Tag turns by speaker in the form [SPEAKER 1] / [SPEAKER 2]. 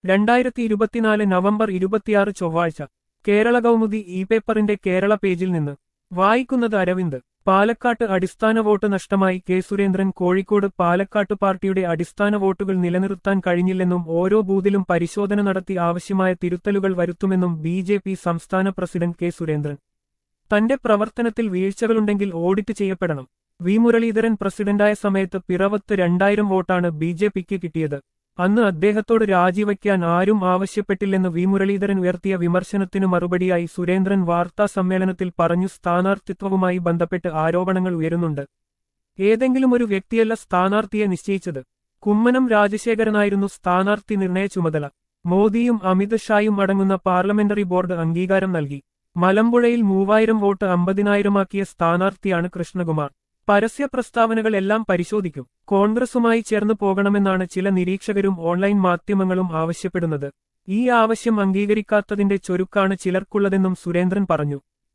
[SPEAKER 1] രണ്ടായിരത്തി ഇരുപത്തിനാല് നവംബർ ഇരുപത്തിയാറ് ചൊവ്വാഴ്ച കേരള കൗമുദി ഇ പേപ്പറിന്റെ കേരള പേജിൽ നിന്ന് വായിക്കുന്നത് അരവിന്ദ് പാലക്കാട്ട് അടിസ്ഥാന വോട്ട് നഷ്ടമായി കെ സുരേന്ദ്രൻ കോഴിക്കോട് പാലക്കാട്ട് പാർട്ടിയുടെ അടിസ്ഥാന വോട്ടുകൾ നിലനിർത്താൻ കഴിഞ്ഞില്ലെന്നും ഓരോ ബൂത്തിലും പരിശോധന നടത്തി ആവശ്യമായ തിരുത്തലുകൾ വരുത്തുമെന്നും ബി ജെ പി സംസ്ഥാന പ്രസിഡന്റ് കെ സുരേന്ദ്രൻ തന്റെ പ്രവർത്തനത്തിൽ വീഴ്ചകളുണ്ടെങ്കിൽ ഓഡിറ്റ് ചെയ്യപ്പെടണം വി മുരളീധരൻ പ്രസിഡന്റായ സമയത്ത് പിറവത്ത് രണ്ടായിരം വോട്ടാണ് ബി ജെ പിക്ക് കിട്ടിയത് അന്ന് അദ്ദേഹത്തോട് രാജിവയ്ക്കാൻ ആരും ആവശ്യപ്പെട്ടില്ലെന്ന് വി മുരളീധരൻ ഉയർത്തിയ വിമർശനത്തിനു മറുപടിയായി സുരേന്ദ്രൻ വാർത്താ സമ്മേളനത്തിൽ പറഞ്ഞു സ്ഥാനാർത്ഥിത്വവുമായി ബന്ധപ്പെട്ട് ആരോപണങ്ങൾ ഉയരുന്നുണ്ട് ഏതെങ്കിലും ഒരു വ്യക്തിയല്ല സ്ഥാനാർത്ഥിയെ നിശ്ചയിച്ചത് കുമ്മനം രാജശേഖരനായിരുന്നു സ്ഥാനാർത്ഥി നിർണയ ചുമതല മോദിയും അമിത് ഷായും അടങ്ങുന്ന പാർലമെന്ററി ബോർഡ് അംഗീകാരം നൽകി മലമ്പുഴയിൽ മൂവായിരം വോട്ട് അമ്പതിനായിരമാക്കിയ സ്ഥാനാർത്ഥിയാണ് കൃഷ്ണകുമാർ പരസ്യ പ്രസ്താവനകൾ എല്ലാം പരിശോധിക്കും കോൺഗ്രസുമായി ചേർന്ന് പോകണമെന്നാണ് ചില നിരീക്ഷകരും ഓൺലൈൻ മാധ്യമങ്ങളും ആവശ്യപ്പെടുന്നത് ഈ ആവശ്യം അംഗീകരിക്കാത്തതിന്റെ ചൊരുക്കാണ് ചിലർക്കുള്ളതെന്നും സുരേന്ദ്രൻ പറഞ്ഞു